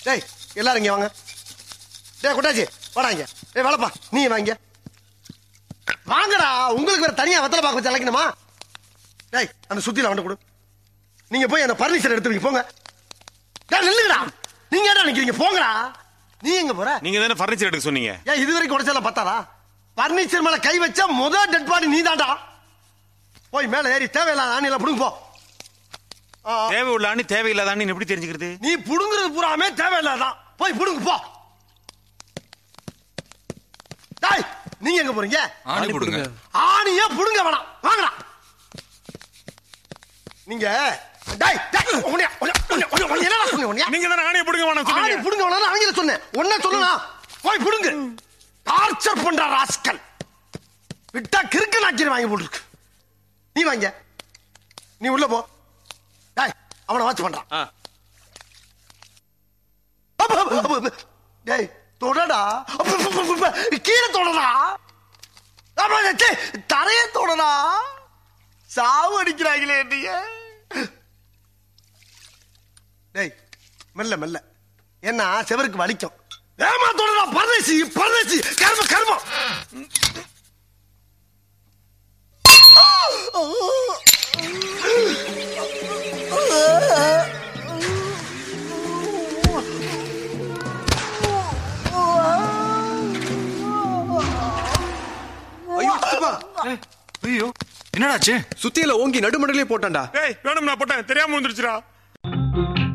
டேய் எல்லாரும் இங்க வாங்க டேய் குட்டாச்சி வாடா இங்க டேய் வளப்பா நீ வாங்க வாங்கடா உங்களுக்கு வேற தனியா வெத்தலை பாக்க வச்சு அழைக்கணுமா டேய் அந்த சுத்தில வந்து கொடு நீங்க போய் அந்த பர்னிச்சர் எடுத்து வைங்க போங்க டேய் நில்லுங்கடா நீங்க ஏடா நிக்கிறீங்க போங்கடா நீ எங்க போற நீங்க தானே ஃபர்னிச்சர் எடுக்க சொன்னீங்க ஏன் இது வரைக்கும் உடைச்சல பத்தாதா பர்னிச்சர் மேல கை வச்சா முதல் டெட் பாடி நீ தான்டா போய் மேல ஏறி தேவையில்லாத ஆணில புடுங்க போ ஆ, ஆ. தேவை உள்ள அணி தேவையில்லாத அணி எப்படி தெரிஞ்சுக்கிறது நீ புடுங்குறது பூராமே தேவையில்லாதான் போய் புடுங்க போ டேய் நீங்க எங்க போறீங்க ஆணி போடுங்க ஆணியே புடுங்க வேணாம் வாங்கடா நீங்க டேய் டேய் உன்னைய உன்னைய உன்னைய உன்னைய உன்னைய என்னடா சொன்னீங்க உன்னைய நீங்க தானே ஆணியை பிடிங்க வேணாம் ஆணி சொன்னீங்க புடுங்க வேணாம் ஆங்கில சொன்னேன் ஒன்ன சொல்லலாம் போய் புடுங்க டார்ச்சர் பண்ற ராஸ்கல் விட்டா கிறுக்கு நாக்கிற வாங்கி போட்டுருக்கு நீ வாங்க நீ உள்ள போ டேய் அவனை வாட்ச் பண்றான் ஆ. அப்ப, அப்ப, அப்ப, அப்ப. டேய் தொடடா அப்ப, அப்ப, அப்ப, அப்ப. கீழே தொடடா அப்ப, டே, தரைய தொடடா சாவு அடிக்கிறாங்களே நீங்க டேய் மெல்ல மெல்ல என்ன செவருக்கு வலிக்கும் ஏமா தொடடா பரதேசி பரதேசி கர்ம கர்மம் ஐயோ சித்தப்பா ஐயோ என்னடாச்சு சுத்தியில ஓங்கி நடுமடலே போட்டான்டா ஏய் வேணும் நான் போட்டேன் தெரியாம வந்துருச்சுடா